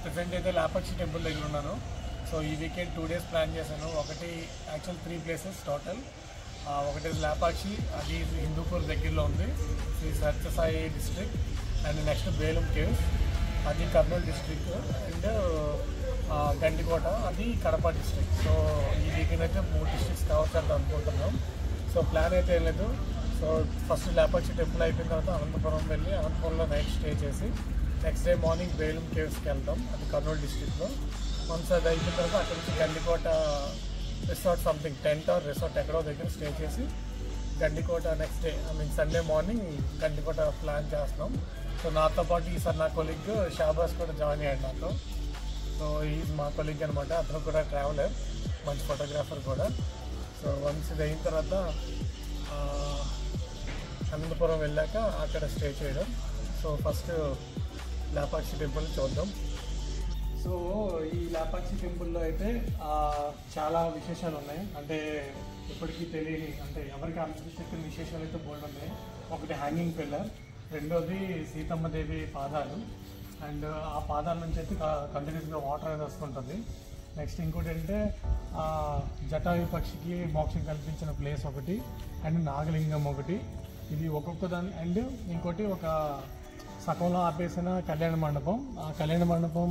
present అయితే లాపక్షి temple దగ్గర ఉన్నాను సో ఈ వీకెండ్ టూ డేస్ ప్లాన్ చేశాను ఒకటి యాక్చువల్ త్రీ ప్లేసెస్ టోటల్ ఒకటి లేపాక్షి అది హిందూపూర్ దగ్గరలో ఉంది Sri Sathya Sai district and next Belum caves అది కర్నూలు డిస్ట్రిక్ట్ అండ్ గండికోట అది కడప డిస్ట్రిక్ట్ సో ఈ వీకెండ్ అయితే మూడు డిస్ట్రిక్ట్స్ కవర్ చేద్దాం అనుకుంటున్నాం సో ప్లాన్ అయితే ఏం లేదు సో ఫస్ట్ లేపాక్షి టెంపుల్ అయిపోయిన తర్వాత అనంతపురం వెళ్ళి అనంతపురంలో నైట్ స్టే చేసి నెక్స్ట్ డే మార్నింగ్ బేలం కేవ్స్కి వెళ్తాం అది కర్నూలు డిస్ట్రిక్ట్లో వన్స్ అది అయిపోయిన తర్వాత అక్కడ నుంచి Gandikota resort something tent or resort ఎక్కడో దగ్గర స్టే చేసి Gandikota next day I mean Sunday morning Gandikota plan చేస్తున్నాం సో నాతో పాటు ఈసారి నా కొలిగ్ షాబాస్ కూడా జాయిన్ అయ్యాడు నాతో సో ఈజ్ మా కొలిగ్ అనమాట అతను కూడా ట్రావెలర్ మంచి ఫోటోగ్రాఫర్ కూడా సో వన్స్ ఇది అయిన తర్వాత ఆ, అనంతపురం వెళ్ళాక అక్కడ స్టే చేయడం సో ఫస్ట్ లేపాక్షి టెంపుల్ చూద్దాం సో ఈ లేపాక్షి టెంపుల్లో అయితే ఆ, చాలా విశేషాలు ఉన్నాయి అంటే ఇప్పటికీ తెలియని అంటే ఎవరికి అంతరిష్టమైన విశేషాలు అయితే బోల్డ్ ఉన్నాయి ఒకటి హ్యాంగింగ్ పిల్లర్ రెండోది సీతమ్మ దేవి పాదాలు అండ్ ఆ పాదాల నుంచి అయితే కంటిన్యూస్గా వాటర్ అనేది వస్తుంటుంది నెక్స్ట్ ఇంకోటి అంటే ఆ, జటాయు పక్షికి మోక్షం కల్పించిన ప్లేస్ ఒకటి అండ్ నాగలింగం ఒకటి ఇది ఒక్కొక్క దాని అండ్ ఇంకోటి ఒక సగంలో ఆపేసిన కళ్యాణ మండపం ఆ కళ్యాణ మండపం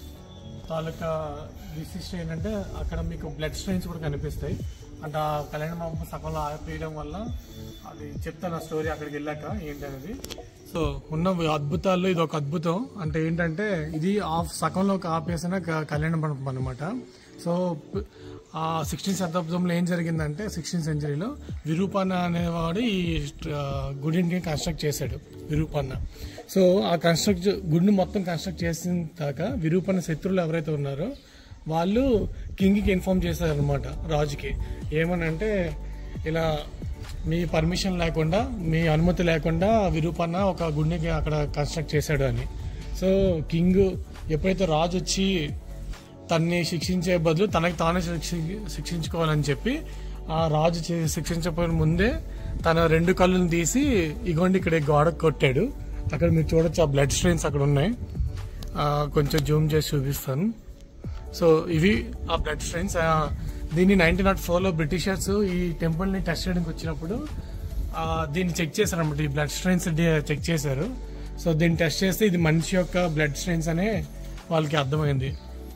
తాలూకా విశిష్టం ఏంటంటే అక్కడ మీకు బ్లడ్ స్ట్రెయిన్స్ కూడా కనిపిస్తాయి అంటే ఆ కళ్యాణ మండపం సగంలో ఆపేయడం వల్ల అది చెప్తాను ఆ స్టోరీ అక్కడికి వెళ్ళాక ఏంటనేది సో ఉన్న అద్భుతాల్లో ఇది ఒక అద్భుతం అంటే ఏంటంటే ఇది ఆఫ్ సగంలో ఆపేసిన క- కళ్యాణ మండపం అనమాట సో ప- ఆ సిక్స్టీన్ శతాబ్దంలో ఏం జరిగిందంటే సిక్స్టీన్ సెంచరీలో విరూపన్న అనేవాడు ఈ ఆ, గుడిని కన్స్ట్రక్ట్ చేశాడు విరూపన్న సో ఆ కన్స్ట్రక్ట్ గుడిని మొత్తం కన్స్ట్రక్ట్ చేసిన దాకా విరూపన్న శత్రువులు ఎవరైతే ఉన్నారో వాళ్ళు కింగ్కి ఇన్ఫార్మ్ చేశారనమాట రాజుకి ఏమనంటే ఇలా మీ పర్మిషన్ లేకుండా మీ అనుమతి లేకుండా విరూపన్న ఒక గుడిని అక్కడ కన్స్ట్రక్ట్ చేశాడు అని సో కింగ్ ఎప్పుడైతే రాజు వచ్చి తన్ని శిక్షించే బదులు తనకి తానే శిక్షి శిక్షించుకోవాలని చెప్పి ఆ రాజు చే- శిక్షించకపోయిన ముందే తన రెండు కళ్ళను తీసి ఇగోండి ఇక్కడ గోడ కొట్టాడు అక్కడ మీరు చూడొచ్చు ఆ బ్లడ్ స్ట్రెయిన్స్ అక్కడ ఉన్నాయి ఆ, కొంచెం జూమ్ చేసి చూపిస్తాను సో ఇవి ఆ బ్లడ్ స్ట్రెయిన్స్ దీన్ని నైన్టీన్ నాట్ ఫోర్లో బ్రిటిషర్స్ ఈ టెంపుల్ని టెస్ట్ చేయడానికి వచ్చినప్పుడు ఆ, దీన్ని చెక్ చేశారు అనమాట ఈ బ్లడ్ స్ట్రెయిన్స్ చెక్ చేశారు సో దీన్ని టెస్ట్ చేస్తే ఇది మనిషి యొక్క బ్లడ్ స్ట్రెయిన్స్ అనే వాళ్ళకి అర్థమైంది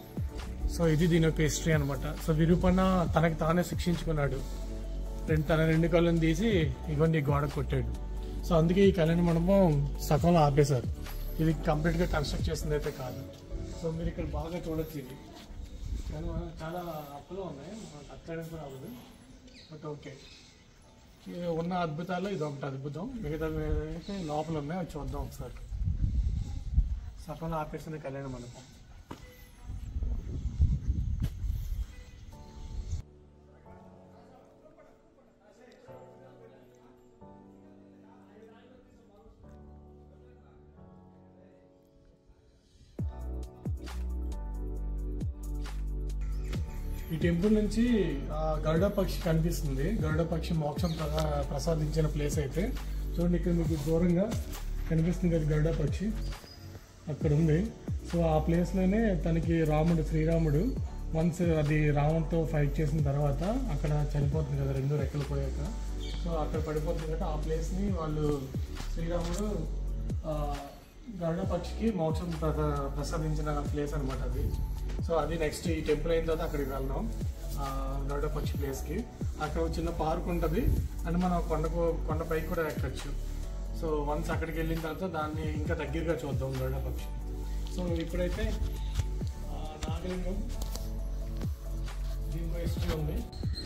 సో ఇది దీని యొక్క హిస్టరీ అనమాట సో విరూపన్న తనకి తానే శిక్షించుకున్నాడు రెండు తన రెండు కళ్ళను తీసి ఇవ్వండి గోడ కొట్టాడు సో అందుకే ఈ కళ్యాణ మండపం సగంలో ఆపేశారు ఇది కంప్లీట్గా కన్స్ట్రక్ట్ చేసింది అయితే కాదు సో మీరు ఇక్కడ బాగా చూడొచ్చు ఇది కానీ మనం చాలా అప్పులో ఉన్నాయి మనకు అట్టడానికి కూడా అవ్వదు బట్ ఓకే ఈ ఉన్న అద్భుతాల్లో ఇది ఒకటి అద్భుతం మిగతా అయితే లోపల ఉన్నాయి అవి చూద్దాం ఒకసారి సగంలో ఆపేసింది కళ్యాణ మండపం ఈ టెంపుల్ నుంచి ఆ, గరుడ పక్షి కనిపిస్తుంది గరుడ పక్షి మోక్షం ప్రసా- ప్రసాదించిన ప్లేస్ అయితే చూడండి ఇక్కడ మీకు దూరంగా కనిపిస్తుంది కదా గరుడ పక్షి అక్కడ ఉంది సో ఆ ప్లేస్లోనే తనకి రాముడు శ్రీరాముడు వన్స్ అది రావణ్తో ఫైట్ చేసిన తర్వాత అక్కడ చనిపోతుంది కదా రెండు రెక్కలు పోయాక సో అక్కడ పడిపోతుంది కదా ఆ ప్లేస్ని వాళ్ళు శ్రీరాముడు ఆ, గరుడ పక్షికి మోక్షం ప్రసా- ప్రసాదించిన ప్లేస్ అనమాట అది సో అది నెక్స్ట్ ఈ టెంపుల్ అయిన తర్వాత అక్కడికి వెళ్దాం ఆ, గరుడ పక్షి ప్లేస్కి అక్కడ ఒక చిన్న పార్క్ ఉంటుంది అండ్ మనం కొండకు కొండపైకి కూడా ఎక్కచ్చు సో వన్స్ అక్కడికి వెళ్ళిన తర్వాత దాన్ని ఇంకా దగ్గరగా చూద్దాం గరుడ పక్షి సో ఇప్పుడైతే ఆ, నాగలింగం దీనికో హిస్టరీ ఉంది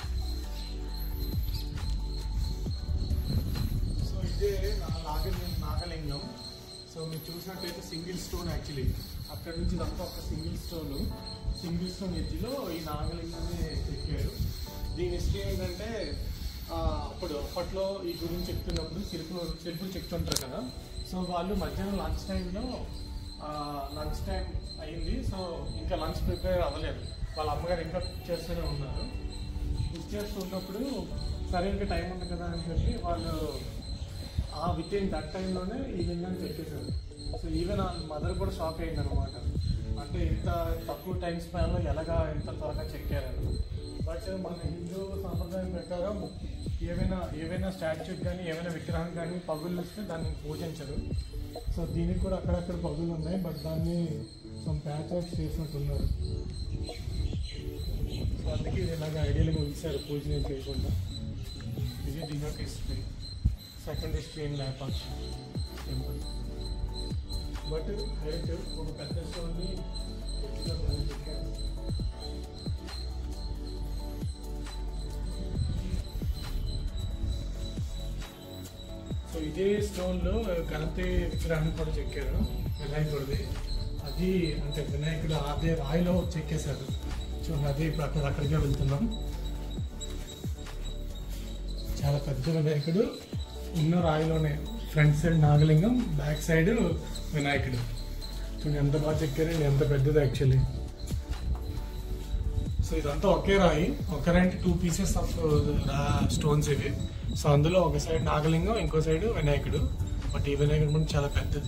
సో ఇదే నా- నాగలింగం నాగలింగం సో మీరు చూసినట్టయితే సింగిల్ స్టోన్ యాక్చువల్లీ అక్కడ నుంచి ఇదంతా ఒక సింగిల్ స్టోన్ సింగిల్ స్టోన్ ఎడ్జ్లో ఈ నాగలింగాన్ని చెక్కారు దీని హిస్టరీ ఏంటంటే ఆ, అప్పుడు అప్పట్లో ఈ గురించి చెప్తున్నప్పుడు శిల్పులు శిల్పులు చెప్తుంటారు కదా సో వాళ్ళు మధ్యాహ్నం లంచ్ టైంలో లంచ్ టైం అయింది సో ఇంకా లంచ్ ప్రిపేర్ అవ్వలేదు వాళ్ళ అమ్మగారు ఇంకా కుక్ చేస్తూనే ఉన్నారు కుక్ చేస్తున్నప్పుడు సరే ఇంకా టైం ఉంది కదా అని చెప్పి వాళ్ళు ఆ విత్ ఇన్ దట్ టైంలోనే ఈ విందని చెప్పేశారు సో ఈవెన్ ఆ మదర్ కూడా షాక్ అయింది అనమాట అంటే ఇంత టైం స్పాన్లో ఎలాగా ఎంత త్వరగా చెక్కారని బట్ మన హిందూ సాంప్రదాయం ప్రకారం ఏవైనా ఏవైనా స్టాచ్యూ కానీ ఏవైనా విగ్రహం కానీ పగులు వస్తే దాన్ని పూజించరు సో దీనికి కూడా అక్కడక్కడ పగులు ఉన్నాయి బట్ దాన్ని సమ్ ప్యాచ్ వర్క్ చేసినట్టున్నారు సో అందుకే ఇది ఇలాగ ఐడియల్గా ఉంచారు పూజ ఏం చేయకుండా ఇది దీని యొక్క history second history in Lepakshi temple but height ఒక పెద్ద స్టోన్ని ఎత్తుగా మనం చెక్కారు సో ఇదే స్టోన్లో గణపతి విగ్రహాన్ని కూడా చెక్కారు వినాయకుడిది అది అంటే వినాయకుడు అదే రాయిలో చెక్కేశారు సో అదే ఇప్పుడు అక్కడ అక్కడికే వెళ్తున్నాం చాలా పెద్ద వినాయకుడు ఉన్న రాయిలోనే front side Nagalingam back side వినాయకుడు చూడండి ఎంత బాగా చెక్కారండి ఎంత పెద్దది యాక్చువల్లీ సో ఇదంతా ఒకే రాయి ఒక రాయి టూ పీసెస్ ఆఫ్ స్టోన్స్ ఇవి సో అందులో ఒక సైడ్ నాగలింగం ఇంకో సైడ్ వినాయకుడు బట్ ఈ వినాయకుడు కూడా చాలా పెద్దది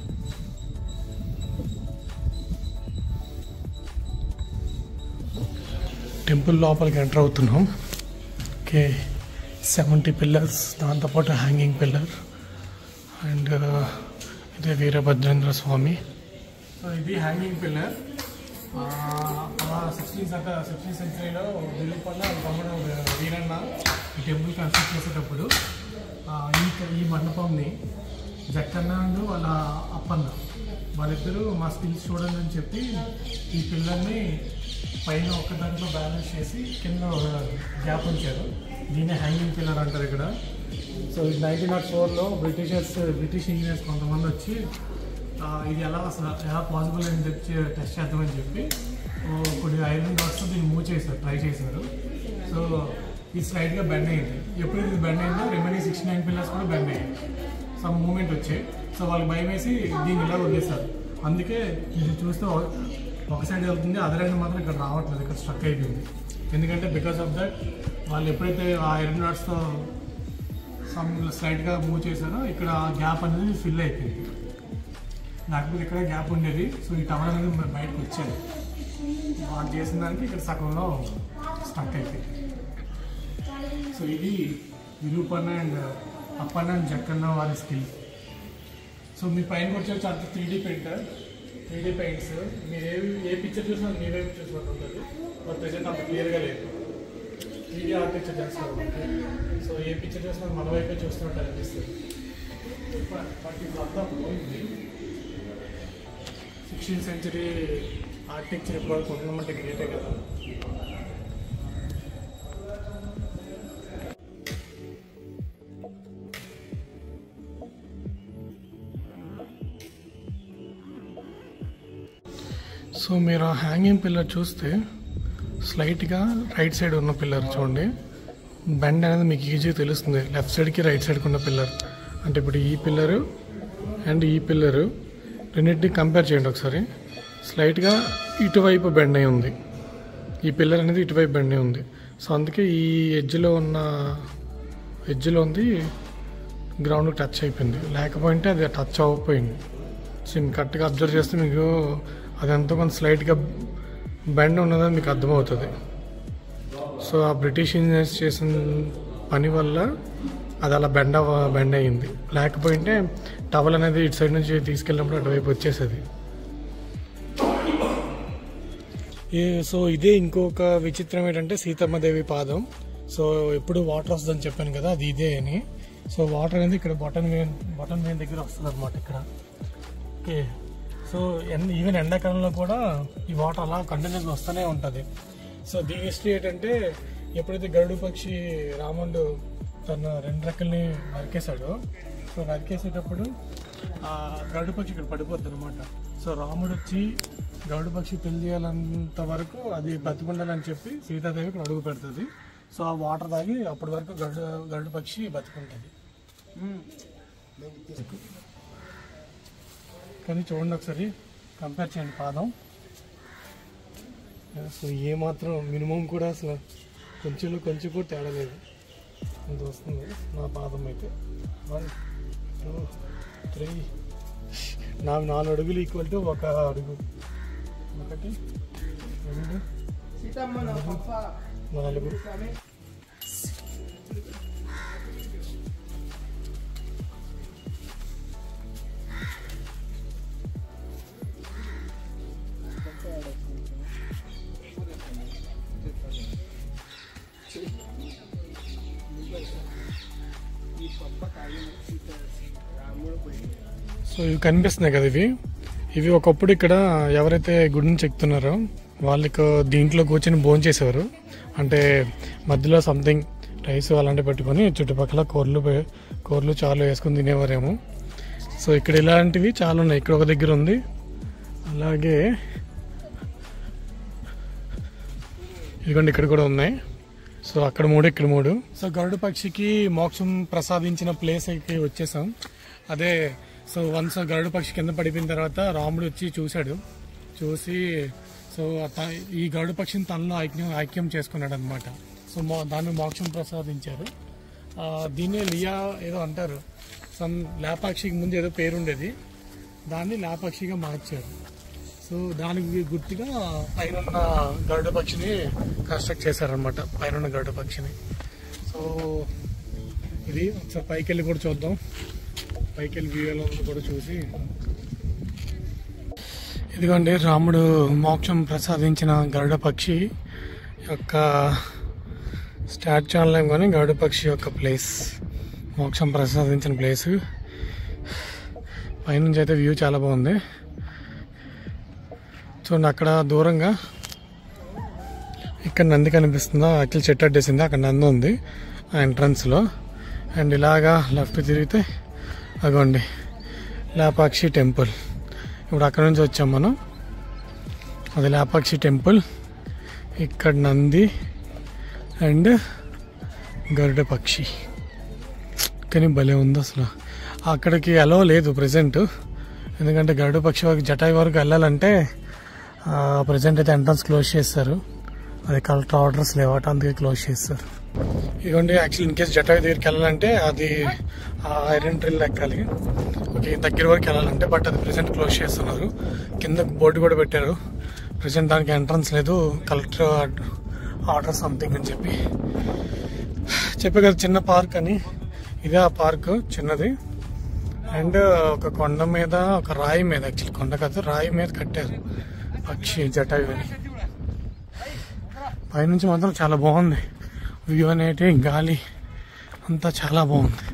టెంపుల్ లోపలికి ఎంటర్ అవుతున్నాం ఓకే సెవెంటీ పిల్లర్స్ దాంతోపాటు హ్యాంగింగ్ పిల్లర్ అండ్ ఇదే వీరభద్రేంద్ర స్వామి సో ఇది హ్యాంగింగ్ పిల్లర్ సిక్స్టీన్ సిక్స్టీన్ సెంచరీలో దిల్లుపల్ల తమ్ముడు వీరన్న ఈ టెంపుల్ కన్స్ట్రక్ట్ చేసేటప్పుడు ఆ, ఈ ఈ మండపంని జక్కన్న అండ్ వాళ్ళ అప్పన్న వాళ్ళిద్దరూ మా స్కిల్స్ చూడండి అని చెప్పి ఈ పిల్లర్ని పైన ఒక దాంట్లో బ్యాలెన్స్ చేసి కింద గ్యాప్ ఉంచారు దీన్ని హ్యాంగింగ్ పిల్లర్ అంటారు ఇక్కడ సో ఇది నైన్టీన్ నాట్ ఫోర్లో బ్రిటిషర్స్ బ్రిటిష్ ఇంజనీర్స్ కొంతమంది వచ్చి ఆ, ఇది ఎలా అసలు ఎలా పాసిబుల్ అని చెప్పి టెస్ట్ చేద్దామని చెప్పి ఓ కొన్ని ఐరన్ రాడ్స్ దీన్ని మూవ్ చేశారు ట్రై చేశారు సో ఇది స్లైడ్గా బెండ్ అయింది ఎప్పుడు ఇది బెండ్ అయిందో రిమైనింగ్ సిక్స్టీ నైన్ పిల్లర్స్ కూడా బెండ్ అయ్యాయి సమ్ మూమెంట్ వచ్చాయి సో వాళ్ళు భయం వేసి దీన్ని ఇలా వదిలేశారు అందుకే ఇది చూస్తే ఒక- ఒక సైడ్ వెళ్తుంది అదర్ సైడ్ మాత్రం ఇక్కడ రావట్లేదు ఇక్కడ స్ట్రక్ అయిపోయింది ఎందుకంటే బికాస్ ఆఫ్ దట్ వాళ్ళు ఎప్పుడైతే ఆ ఐరన్ రాడ్స్తో సమ్ స్లైడ్గా మూవ్ చేశారో ఇక్కడ గ్యాప్ అనేది ఫిల్ అయిపోయింది లేకపోతే ఇక్కడ గ్యాప్ ఉండేది సో ఈ టవర్ అనేది బ- బయటకు వచ్చేది వాడు చేసిన దానికి ఇక్కడ సగంలో స్టక్ అయిపోయింది సో ఇది విరూపన్న అండ్ అప్పన్న అండ్ జక్కన్న వారి స్కిల్ సో మీ పైన వచ్చేసి అంత three D painter three D paints మీరు ఏ ఏ పిక్చర్ చూసినా మీ వైపు చూసినట్టు ఉంటుంది బట్ ప్రజెంట్ అంత క్లియర్గా లేదు త్రీ డీ ఆర్కిటెక్చర్ చేస్తారు సో ఏ పిక్చర్ చూసినా మన వైపే చూస్తున్నట్టు అనిపిస్తుంది బట్ బట్ ఇప్పుడు అంతా పోయింది సిక్స్టీన్ సెంచరీ ఆర్కిటెక్చర్ ఇప్పుడు కొట్టడమంటే గ్రేటే కదా సో మీరు ఆ హ్యాంగింగ్ పిల్లర్ చూస్తే స్లైట్గా రైట్ సైడ్ ఉన్న పిల్లర్ చూడండి బెండ్ అనేది మీకు ఈజీగా తెలుస్తుంది లెఫ్ట్ సైడ్కి రైట్ సైడ్కి ఉన్న పిల్లర్ అంటే ఇప్పుడు ఈ పిల్లరు అండ్ ఈ పిల్లరు రెండింటిని కంపేర్ చేయండి ఒకసారి స్లైట్గా ఇటువైపు బెండ్ అయి ఉంది ఈ పిల్లర్ అనేది ఇటువైపు బెండ్ అయి ఉంది సో అందుకే ఈ ఎడ్జ్లో ఉన్న ఎడ్జ్లో ఉంది గ్రౌండ్ టచ్ అయిపోయింది లేకపోయింటే అది టచ్ అవ్వకపోయింది సో మీకు కరెక్ట్గా అబ్జర్వ్ చేస్తే మీకు అది ఎంతో కొంత స్లైట్గా బెండ్ ఉన్నదని మీకు అర్థమవుతుంది సో ఆ బ్రిటిష్ ఇంజనీర్స్ చేసిన పని వల్ల అది అలా బెండ్ అవ బెండ్ అయ్యింది లేకపోయింటే టవల్ అనేది ఇటు సైడ్ నుంచి తీసుకెళ్ళినప్పుడు అటువైపు వచ్చేసేది ఏ సో ఇదే ఇంకొక విచిత్రం ఏంటంటే సీతమ్మదేవి పాదం సో ఎప్పుడు వాటర్ వస్తుందని చెప్పాను కదా అది ఇదే అని సో వాటర్ అనేది ఇక్కడ బటన్ వేన్ బటన్ వేన్ దగ్గర వస్తుంది అనమాట ఇక్కడ ఓకే సో ఎన్ ఈవెన్ ఎండాకాలంలో కూడా ఈ వాటర్ అలా కంటిన్యూస్ వస్తూనే ఉంటుంది సో దీని హిస్టరీ ఏంటంటే ఎప్పుడైతే గరుడు పక్షి రాముడు తన రెండు రెక్కల్ని నరికేశాడో సో నరికేసేటప్పుడు ఆ గరుడు పక్షి ఇక్కడ పడిపోద్ది అనమాట సో రాముడు వచ్చి గరుడు పక్షి పెళ్లి చేయాలంత వరకు అది బతికుండాలని చెప్పి సీతాదేవి ఇక్కడ అడుగు పెడుతుంది సో ఆ వాటర్ తాగి అప్పటి వరకు గరుడు గరుడు పక్షి బతుకుంటుంది కానీ చూడండి ఒకసారి కంపేర్ చేయండి పాదం అసలు ఏమాత్రం మినిమం కూడా అసలు కొంచెంలో కొంచెం కూడా తేడా లేదు అంత వస్తుంది నా పాదం అయితే వన్ టూ త్రీ నా నాలుగు అడుగులు ఈక్వల్ టు ఒక అడుగు ఒకటి రెండు నాలుగు సో ఇవి కనిపిస్తున్నాయి కదా ఇవి ఇవి ఒకప్పుడు ఇక్కడ ఎవరైతే గుడిని చెక్తున్నారో వాళ్ళకి దీంట్లో కూర్చొని భోజనం చేసేవారు అంటే మధ్యలో సంథింగ్ రైస్ అలాంటివి పెట్టుకొని చుట్టుపక్కల కూరలు పె- కూరలు చాలు వేసుకొని తినేవారేమో సో ఇక్కడ ఇలాంటివి చాలా ఉన్నాయి ఇక్కడ ఒక దగ్గర ఉంది అలాగే ఇదిగోండి ఇక్కడ కూడా ఉన్నాయి సో అక్కడ మూడు ఇక్కడ మూడు సో గరుడ పక్షికి మోక్షం ప్రసాదించిన ప్లేస్ కి వచ్చేసాం అదే సో వన్స్ గరుడ పక్షి కింద పడిపోయిన తర్వాత రాముడు వచ్చి చూశాడు చూసి సో త- ఈ గరుడ పక్షిని తనలో ఐక్యం ఐక్యం చేసుకున్నాడు అనమాట సో మో దాన్ని మోక్షం ప్రసాదించారు ఆ, దీన్ని లియా ఏదో అంటారు సమ్ లేపాక్షికి ముందు ఏదో పేరు ఉండేది దాన్ని లేపాక్షిగా మార్చారు సో దానికి గుర్తుగా పైన ఉన్న గరుడ పక్షిని కన్స్ట్రక్ట్ చేశారనమాట పైన ఉన్న గరుడ పక్షిని సో ఇది ఒకసారి పైకి వెళ్ళి కూడా చూద్దాం పైకి వెళ్ళి వ్యూ ఎలా ఉందో కూడా చూసి ఇదిగోండి రాముడు మోక్షం ప్రసాదించిన గరుడ పక్షి యొక్క స్టాచ్యూ అనలేం కానీ గరుడ పక్షి యొక్క ప్లేస్ మోక్షం ప్రసాదించిన ప్లేస్ పైనుంచి అయితే వ్యూ చాలా బాగుంది చూడండి అక్కడ దూరంగా ఇక్కడ నంది కనిపిస్తుందా యాక్చువల్ చెట్టు అడ్డేసింది అక్కడ నంది ఉంది ఆ ఎంట్రన్స్లో అండ్ ఇలాగా లెఫ్ట్ తిరిగితే అగోండి లేపాక్షి టెంపుల్ ఇప్పుడు అక్కడ నుంచి వచ్చాం మనం అది లేపాక్షి టెంపుల్ ఇక్కడ నంది అండ్ గరుడ పక్షి కానీ భలే ఉంది అసలు అక్కడికి అలో లేదు ప్రజెంట్ ఎందుకంటే గరుడ పక్షి వరకు జటాయి వరకు వెళ్ళాలంటే ప్రజెంట్ అయితే ఎంట్రన్స్ క్లోజ్ చేస్తారు అది కలెక్టర్ ఆర్డర్స్ లేవట అందుకే క్లోజ్ చేస్తారు ఇదిగోండి యాక్చువల్ ఇన్ కేస్ జటాయి దగ్గరికి వెళ్ళాలంటే అది ఐరన్ డ్రిల్ ఎక్కాలి ఓకే దగ్గర వరకు వెళ్ళాలంటే బట్ అది ప్రజెంట్ క్లోజ్ చేస్తున్నారు కింద బోర్డు కూడా పెట్టారు ప్రజెంట్ దానికి ఎంట్రన్స్ లేదు కలెక్టర్ ఆర్డర్ సంథింగ్ అని చెప్పి చెప్పే కదా చిన్న పార్క్ అని ఇదే ఆ పార్క్ చిన్నది అండ్ ఒక కొండ మీద ఒక రాయి మీద యాక్చువల్ కొండ కాదు రాయి మీద కట్టారు పక్షి జటాయు అని పైనుంచి మాత్రం చాలా బాగుంది వ్యూ అనేటి గాలి అంతా చాలా బాగుంది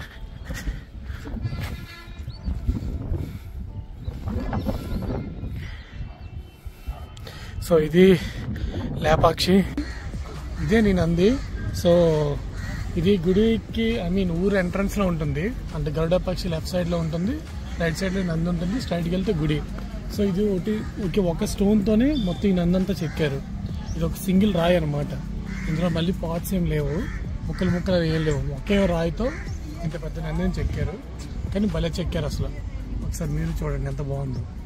సో ఇది లేపాక్షి ఇదే నేను అంది సో ఇది గుడికి ఐ మీన్ ఊరు ఎంట్రన్స్ లో ఉంటుంది అంటే గరుడ పక్షి లెఫ్ట్ సైడ్ లో ఉంటుంది రైట్ సైడ్ లో నంది ఉంటుంది స్ట్రైట్కి వెళ్తే గుడి సో ఇది ఒకటి ఒక ఒక స్టోన్ తోనే మొత్తం ఈ నందంతా చెక్కారు ఇది ఒక సింగిల్ రాయి అనమాట ఇందులో మళ్ళీ పార్ట్స్ ఏం లేవు ముక్కలు ముక్కలు ఏం లేవు ఒకే రాయితో ఇంత పెద్ద నందిని చెక్కారు కానీ భలే చెక్కారు అసలు ఒకసారి మీరు చూడండి ఎంత బాగుందో